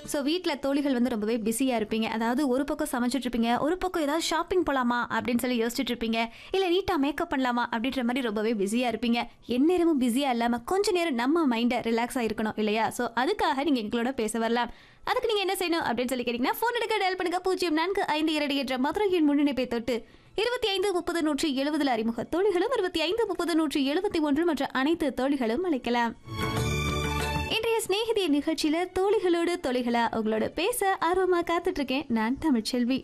So வீட்டில் தோழிகள் வந்து ரொம்பவே பிஸியாக இருப்பீங்க அதாவது ஒரு பக்கம் சமைச்சிட்டு இருப்பீங்க ஒரு பக்கம் ஏதாவது ஷாப்பிங் போகலாமா அப்படின்னு சொல்லி யோசிச்சுட்டு இருப்பீங்க இல்லை நீட்டாக மேக்கப் பண்ணலாமா அப்படின்ற மாதிரி ரொம்பவே பிஸியாக இருப்பீங்க எந்நேரமும் பிஸியாக இல்லாமல் கொஞ்ச நேரம் நம்ம மைண்டை ரிலாக்ஸாக இருக்கணும் இல்லையா ஸோ அதுக்காக நீங்கள் எங்களோட பேச வரலாம் அதுக்கு நீங்கள் என்ன செய்யணும் அப்படின்னு சொல்லி கேட்டிங்கன்னா ஃபோன் எடுக்க டயல் பண்ணுங்க பூஜ்ஜியம் நான்கு ஐந்து இரண்டு என்ற மதுரையின் முன்னிணைப்பை தொட்டு இருபத்தி ஐந்து முப்பது நூற்றி எழுபதில் அறிமுக தோழிகளும் இருபத்தி ஐந்து முப்பது நூற்றி எழுபத்தி ஒன்று மற்ற அனைத்து தோழிகளும் அழைக்கலாம் இன்றைய சிநேகிதிய நிகழ்ச்சியில தோழிகளோடு தோழிகளா உங்களோட பேச ஆர்வமா காத்துட்டு இருக்கேன் நான் தமிழ்ச்செல்வி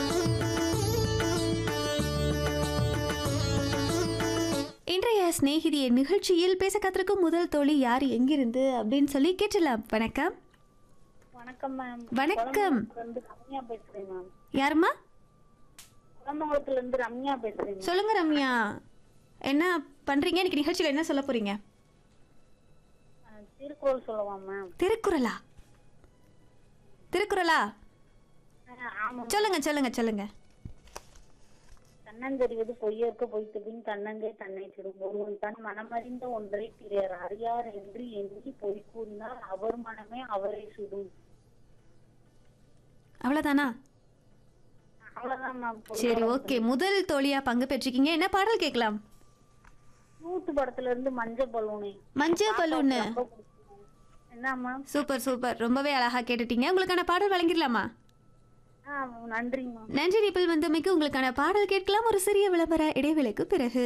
இன்றைய சிநேகிதிய நிகழ்ச்சியில் பேச காத்திருக்கும் முதல் தோழி யார் எங்கிருந்து அப்படின்னு சொல்லி கேட்டலாம் வணக்கம் வணக்கம் மேம் வணக்கம். குளமங்கலத்துல இருந்து ரம்யா பேசுறேன் மேம் யாரும்மா குளமங்கலத்துல இருந்து ரம்யா பேசுறேன் மேம். சொல்லுங்க ரம்யா என்ன பண்றீங்க இன்னைக்கு நிகழ்ச்சியில என்ன சொல்ல போறீங்க அஹ், திருக்குறள் சொல்லவா மேம் திருக்குறளா திருக்குறளா அஹ், ஆமா சொல்லுங்க சொல்லுங்க சொல்லுங்க தன்னந்தெறிவது பொய்யற்க பொய்த்த பின் தன்னந்தே தன்னை சுடும் ஒருவன் தன் மனமறிந்த ஒன்றை பிறர் அறியார் என்று எண்ணி பொய் கூறினால் அவர் மனமே அவரை சுடும் அவ்வளவுதானா அவ்வளவுதான் மேம் சரி ஓகே முதல் தோழியா பங்கு பெற்றிருக்கீங்க என்ன பாடல் கேட்கலாம் நூத்து படத்துல இருந்து மஞ்ச பலூனே மஞ்சள் பலூன்னு ரொம்ப பிடிக்கும். என்ன மேம் சூப்பர் சூப்பர் ரொம்பவே அழகா கேட்டுட்டீங்க உங்களுக்கான பாடல் வழங்கிடலாமா ஆ நன்றி மேம் நன்றி நிப்பில் வந்தமைக்கு உங்களுக்கான பாடல் கேட்கலாம் ஒரு சிறிய விளம்பர இடைவேளைக்கு பிறகு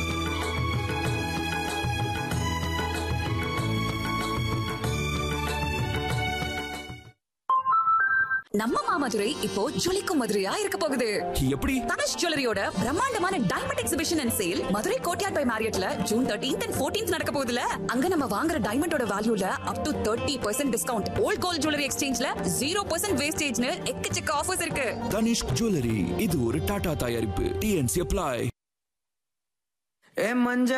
நம்ம மாமதுரை இப்போ ஜொலிக்கும் மதுரையா இருக்க போகுது எப்படி தனுஷ் ஜுவல்லரியோட பிரம்மாண்டமான diamond exhibition and sale Madurai கோட்யாட் பை மேரியட்ல ஜூன் தேர்ட்டீன்த் அண்ட் ஃபோர்டீன்த் நடக்க போகுதுல அங்க நம்ம வாங்குற டைமண்டோட வேல்யூல up to thirty percent discount old gold jewellery எக்ஸ்சேஞ்ச்ல ஜீரோ பர்சன்ட் வேஸ்டேஜ்னு எக்கச்சக்க ஆஃபர்ஸ் இருக்கு தனிஷ்க் ஜுவல்லரி இது ஒரு டாடா தயாரிப்பு டிஎன்சி அப்ளை ஏ மஞ்ச